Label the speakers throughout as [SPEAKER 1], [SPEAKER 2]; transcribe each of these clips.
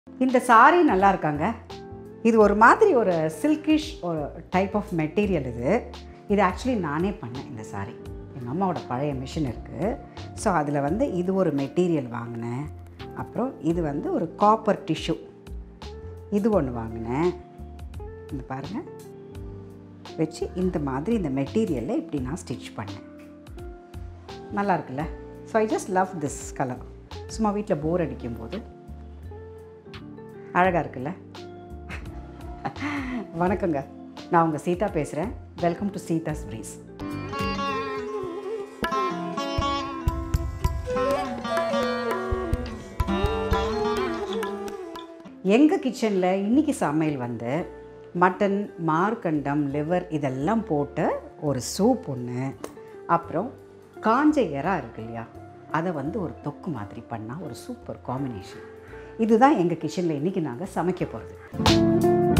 [SPEAKER 1] இந்த சாரி நல்லா இருக்காங்க இது ஒரு மாதிரி ஒரு சில்கிஷ் ஒரு டைப் ஆஃப் மெட்டீரியல் இது இது ஆக்சுவலி நானே பண்ணேன் இந்த சாரி எங்கள் அம்மாவோட பழைய மிஷின் இருக்குது ஸோ அதில் வந்து இது ஒரு மெட்டீரியல் வாங்கினேன் அப்புறம் இது வந்து ஒரு காப்பர் டிஷ்யூ இது ஒன்று வாங்கினேன் இந்த பாருங்கள் வச்சு இந்த மாதிரி இந்த மெட்டீரியலில் இப்படி நான் ஸ்டிச் பண்ணேன் நல்லா இருக்குல்ல so I just love this colour சும்மா வீட்டில் போர் அடிக்கும்போது அழகாக இருக்குல்ல வணக்கங்க நான் உங்கள் சீதா பேசுகிறேன் வெல்கம் டு சீதாஸ் ப்ரீஸ் எங்கள் கிச்சனில் இன்றைக்கி சமையல் வந்து மட்டன் மார்க்கண்டம் லிவர் இதெல்லாம் போட்ட ஒரு சூப் ஒன்று அப்புறம் காஞ்ச எறா இருக்கு இல்லையா அதை வந்து ஒரு தொக்கு மாதிரி பண்ணால் ஒரு சூப்பர் காம்பினேஷன் இதுதான் எங்கள் கிச்சனில் இன்றைக்கி நாங்கள் சமைக்க போகிறது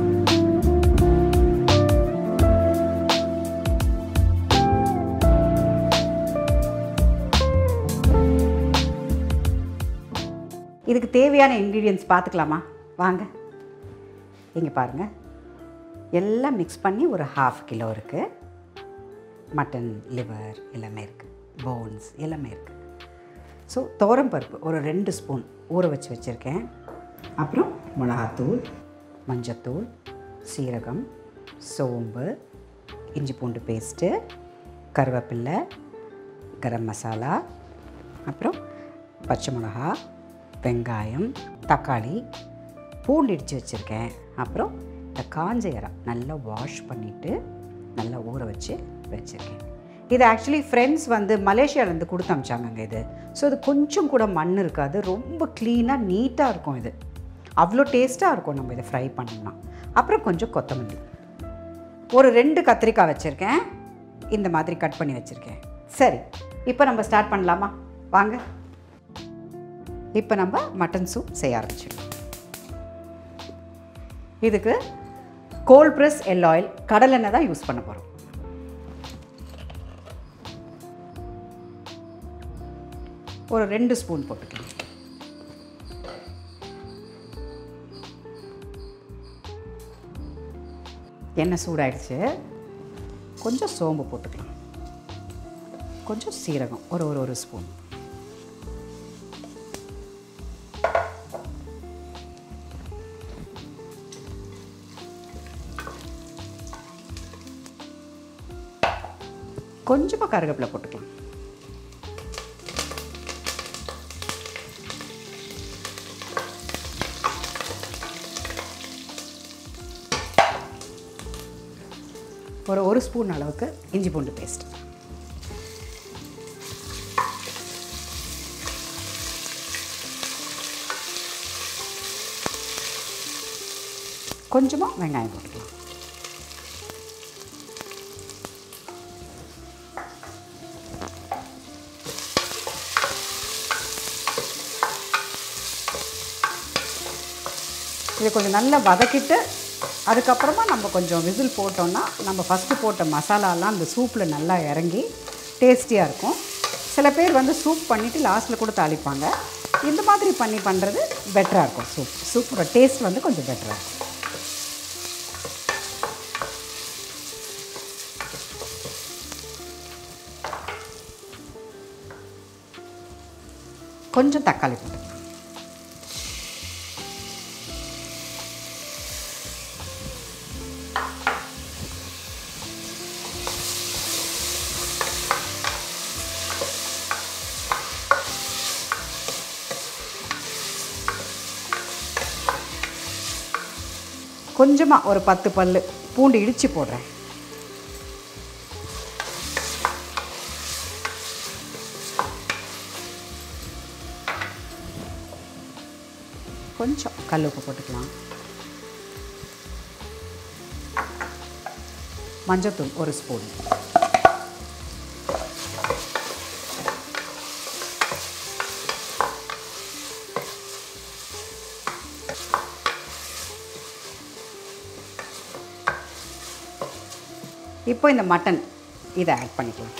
[SPEAKER 1] இதுக்கு தேவையான இன்க்ரீடியன்ஸ் பார்த்துக்கலாமா வாங்க இங்கே பாருங்கள் எல்லாம் மிக்ஸ் பண்ணி ஒரு ஹாஃப் கிலோ இருக்குது மட்டன் லிவர் எல்லாமே இருக்குது போன்ஸ் எல்லாமே இருக்குது ஸோ பருப்பு ஒரு ரெண்டு ஸ்பூன் ஊற வச்சு வச்சுருக்கேன் அப்புறம் மிளகாத்தூள் மஞ்சத்தூள் சீரகம் சோம்பு இஞ்சி பூண்டு பேஸ்ட்டு கருவேப்பில்லை கரம் மசாலா அப்புறம் பச்சை மிளகா வெங்காயம் தக்காளி பூண்டு இடித்து வச்சுருக்கேன் அப்புறம் இந்த காஞ்ச இறா நல்லா வாஷ் பண்ணிவிட்டு நல்லா ஊற வச்சு வச்சுருக்கேன் இது ஆக்சுவலி ஃப்ரெண்ட்ஸ் வந்து மலேசியாவிலேருந்து கொடுத்து அமிச்சாங்கங்க இது ஸோ இது கொஞ்சம் கூட மண் இருக்காது ரொம்ப க்ளீனாக நீட்டாக இருக்கும் இது அவ்வளோ டேஸ்ட்டாக இருக்கும் நம்ம இதை ஃப்ரை பண்ணோம்னா அப்புறம் கொஞ்சம் கொத்தமல்லி ஒரு ரெண்டு கத்திரிக்காய் வச்சுருக்கேன் இந்த மாதிரி கட் பண்ணி வச்சுருக்கேன் சரி இப்போ நம்ம ஸ்டார்ட் பண்ணலாமா வாங்க இப்போ நம்ம மட்டன் சூப் செய்ய ஆரம்பிச்சிடலாம் இதுக்கு கோல்ட் ப்ரெஸ் எல் ஆயில் கடலெண்ணெய் தான் யூஸ் பண்ண போகிறோம் ஒரு ரெண்டு ஸ்பூன் போட்டுக்கலாம் எண்ணெய் சூடாயிடுச்சு கொஞ்சம் சோம்பு போட்டுக்கலாம் கொஞ்சம் சீரகம் ஒரு ஒரு ஒரு ஸ்பூன் கொஞ்சமாக கருவேப்பிலை போட்டுக்கலாம் ஒரு ஒரு ஸ்பூன் அளவுக்கு இஞ்சி பூண்டு பேஸ்ட் கொஞ்சமாக வெங்காயம் போட்டுக்கலாம் இதை கொஞ்சம் நல்லா வதக்கிட்டு அதுக்கப்புறமா நம்ம கொஞ்சம் விசில் போட்டோம்னா நம்ம ஃபஸ்ட்டு போட்ட மசாலாலாம் அந்த சூப்பில் நல்லா இறங்கி டேஸ்டியாக இருக்கும் சில பேர் வந்து சூப் பண்ணிவிட்டு லாஸ்ட்டில் கூட தாளிப்பாங்க இந்த மாதிரி பண்ணி பண்ணுறது பெட்டராக இருக்கும் சூப் சூப்போட டேஸ்ட் வந்து கொஞ்சம் பெட்டராக இருக்கும் கொஞ்சம் தக்காளி போட்டுக்கலாம் கொஞ்சமாக ஒரு பத்து பல் பூண்டு இடித்து போடுறேன் கொஞ்சம் கல் உப்பு போட்டுக்கலாம் மஞ்சத்தூள் ஒரு ஸ்பூன் இப்போ இந்த மட்டன் இதை ஆட் பண்ணிக்கலாம்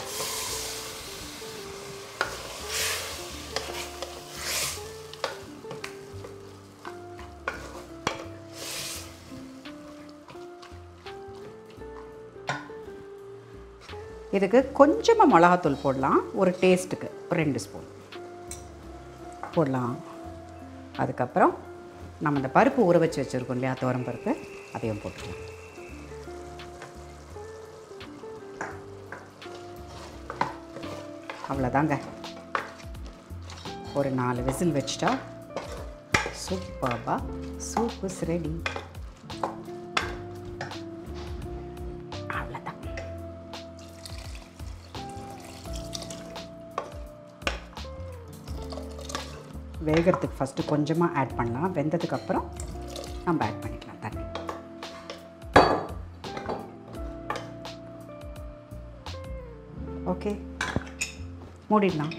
[SPEAKER 1] இதுக்கு கொஞ்சமாக மிளகாத்தூள் போடலாம் ஒரு டேஸ்ட்டுக்கு ஒரு ரெண்டு ஸ்பூன் போடலாம் அதுக்கப்புறம் நம்ம இந்த பருப்பு ஊற வச்சு வச்சுருக்கோம் இல்லையா துவரம் பருப்பு அதையும் போட்டுக்கலாம் அவ்வளோதாங்க ஒரு நாலு விசில் வச்சிட்டா சூப்பர்பா சூப் இஸ் ரெடி அவ்வளோதான் வேகிறதுக்கு ஃபஸ்ட்டு கொஞ்சமாக ஆட் பண்ணலாம் வெந்ததுக்கப்புறம் நம்ம ஆட் பண்ணிக்கலாம் தண்ணி ஓகே மூடிடலாம்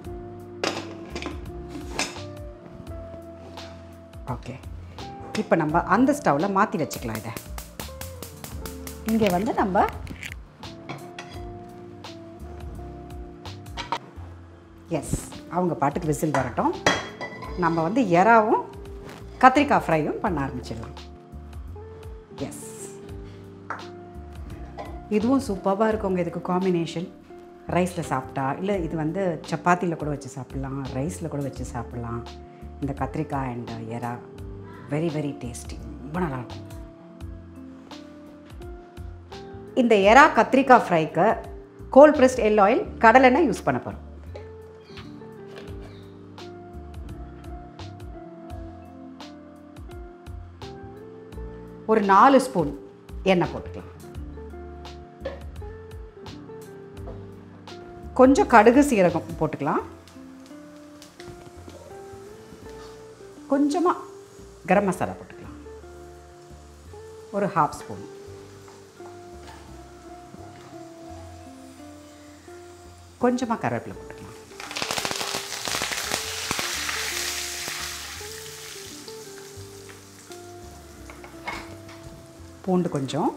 [SPEAKER 1] ஓகே இப்போ நம்ம அந்த ஸ்டவ்வில் மாற்றி வச்சுக்கலாம் இதை இங்கே வந்து நம்ம எஸ் அவங்க பாட்டுக்கு விசில் வரட்டும் நம்ம வந்து எறாவும் கத்திரிக்காய் ஃப்ரையும் பண்ண ஆரம்பிச்சிடலாம் எஸ் இதுவும் சூப்பராக இருக்குங்க இதுக்கு காம்பினேஷன் ரைஸில் சாப்பிட்டா இல்லை இது வந்து சப்பாத்தியில் கூட வச்சு சாப்பிட்லாம் ரைஸில் கூட வச்சு சாப்பிட்லாம் இந்த கத்திரிக்காய் அண்ட் எறா வெரி வெரி டேஸ்டி ரொம்ப நல்லாயிருக்கும் இந்த எறா கத்திரிக்காய் ஃப்ரைக்கு கோல்ட் ப்ரெஸ்ட் எல் ஆயில் கடலெண்ணெய் யூஸ் பண்ண போகிறோம் ஒரு நாலு ஸ்பூன் எண்ணெய் போட்டுக்கலாம் கொஞ்சம் கடுகு சீரகம் போட்டுக்கலாம் கொஞ்சமாக கரம் மசாலா போட்டுக்கலாம் ஒரு ஹாஃப் ஸ்பூன் கொஞ்சமாக கருவேப்பிலை போட்டுக்கலாம் பூண்டு கொஞ்சம்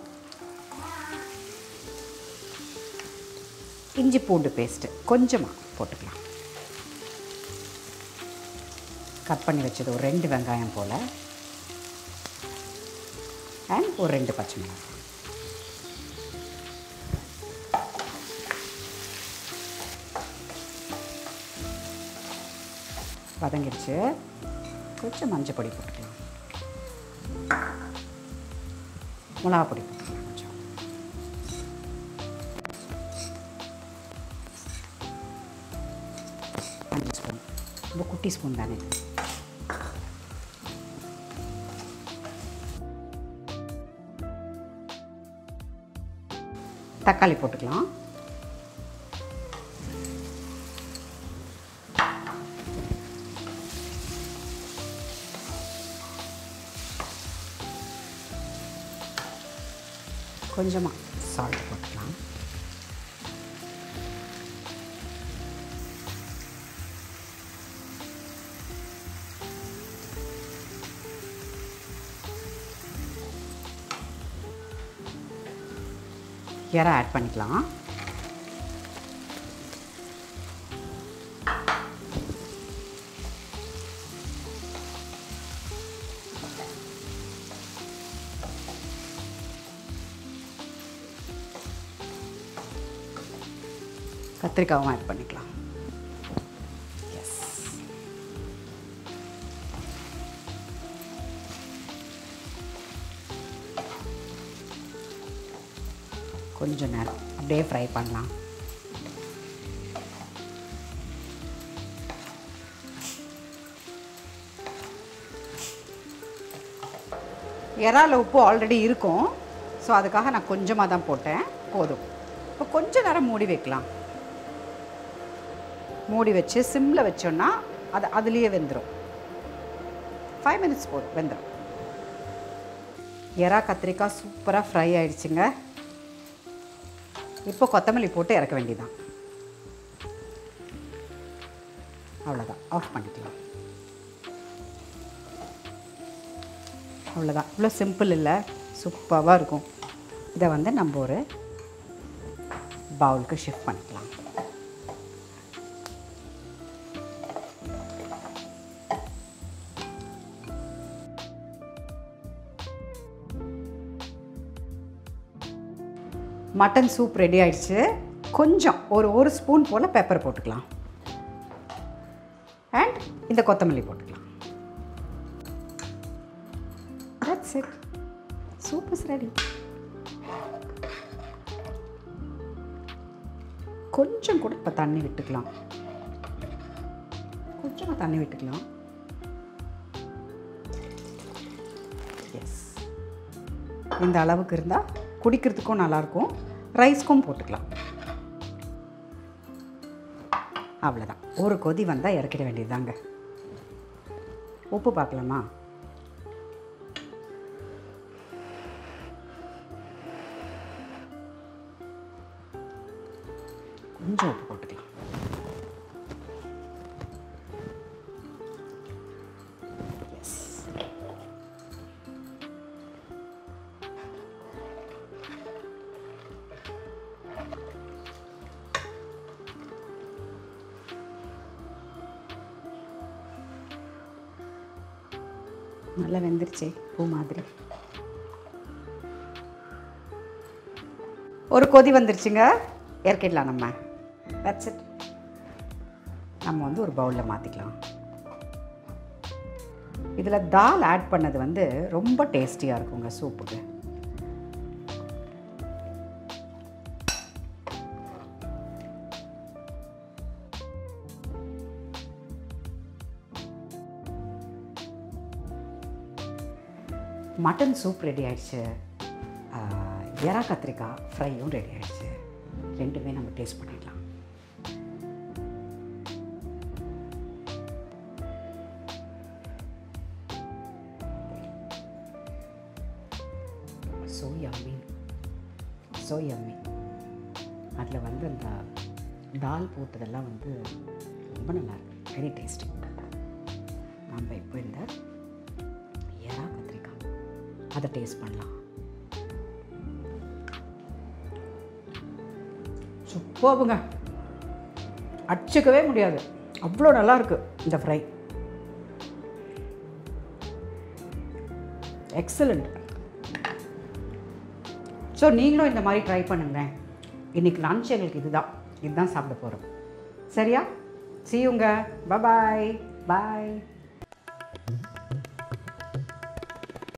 [SPEAKER 1] இஞ்சி பூண்டு பேஸ்ட்டு கொஞ்சமாக போட்டுக்கலாம் கட் பண்ணி வச்சது ஒரு ரெண்டு வெங்காயம் போல் அண்ட் ஒரு ரெண்டு பச்சை மிளகாய் வதங்கிடுச்சு கொஞ்சம் மஞ்சள் பொடி போட்டுக்கலாம் மிளகா பொடி போட்டுக்கலாம் கொஞ்சம் அஞ்சு ஸ்பூன் ரொம்ப குட்டி ஸ்பூன் தானே இது தக்காளி போட்டுக்கலாம் கொஞ்சமாக சால்ட் போட்டுக்கலாம் எறா ஆட் பண்ணிக்கலாம் கத்திரிக்காவும் ஆட் பண்ணிக்கலாம் எஸ் கொஞ்ச நேரம் அப்படியே ஃப்ரை பண்ணலாம் இறால உப்பு ஆல்ரெடி இருக்கும் ஸோ அதுக்காக நான் கொஞ்சமாக தான் போட்டேன் போதும் இப்போ கொஞ்ச நேரம் மூடி வைக்கலாம் மூடி வச்சு சிம்மில் வச்சோன்னா அது அதுலேயே வெந்துடும் ஃபைவ் மினிட்ஸ் போதும் வெந்துடும் எறா கத்திரிக்காய் சூப்பராக ஃப்ரை ஆயிடுச்சுங்க இப்போ கொத்தமல்லி போட்டு இறக்க வேண்டியதான் அவ்வளோதான் ஆஃப் பண்ணிக்கலாம் அவ்வளோதான் இவ்வளோ சிம்பிள் இல்லை சூப்பராக இருக்கும் இதை வந்து நம்ம ஒரு பவுலுக்கு ஷிஃப்ட் பண்ணிக்கலாம் மட்டன் சூப் ரெடி ஆயிடுச்சு கொஞ்சம் ஒரு ஒரு ஸ்பூன் போல் பெப்பர் போட்டுக்கலாம் அண்ட் இந்த கொத்தமல்லி போட்டுக்கலாம் that's it soup is ready கொஞ்சம் கூட இப்போ தண்ணி விட்டுக்கலாம் கொஞ்சமாக தண்ணி விட்டுக்கலாம் எஸ் இந்த அளவுக்கு இருந்தால் குடிக்கிறதுக்கும் நல்லாயிருக்கும் ரைஸ்க்கும் போட்டுக்கலாம் அவ்வளோதான் ஒரு கொதி வந்தால் இறக்கிட வேண்டியதுதாங்க உப்பு பார்க்கலாமா கொஞ்சம் உப்பு போட்டுக்கலாம் எஸ் நல்லா வெந்துருச்சே பூ மாதிரி ஒரு கொதி வந்துருச்சுங்க இறக்கிடலாம் நம்ம தட்ஸ் இட் நம்ம வந்து ஒரு பவுலில் மாற்றிக்கலாம் இதில் தால் ஆட் பண்ணது வந்து ரொம்ப டேஸ்டியாக இருக்குங்க சூப்புக்கு மட்டன் சூப் ரெடி ஆயிடுச்சு ஆஹ், எறா கத்திரிக்காய் ஃப்ரையும் ரெடி ஆயிடுச்சு ரெண்டுமே நம்ம டேஸ்ட் பண்ணிடலாம் ஸோ யம்மி ஸோ யம்மி அதில் வந்து அந்த தால் போட்டதெல்லாம் வந்து ரொம்ப நல்லா இருக்கு வெரி டேஸ்டி நம்ம இப்போ இந்த எறா கத்திரிக்காய் அதை டேஸ்ட் பண்ணலாம் சூப்பர்ங்க அடிச்சுக்கவே முடியாது அவ்வளோ நல்லா இருக்கு இந்த ஃப்ரை எக்ஸலண்ட் ஸோ நீங்களும் இந்த மாதிரி ட்ரை பண்ணுங்களேன் இன்றைக்கி லன்ச் எங்களுக்கு இதுதான் இதுதான் சாப்பிட போகிறோம் சரியா see you ங்க bye பாய் பாய்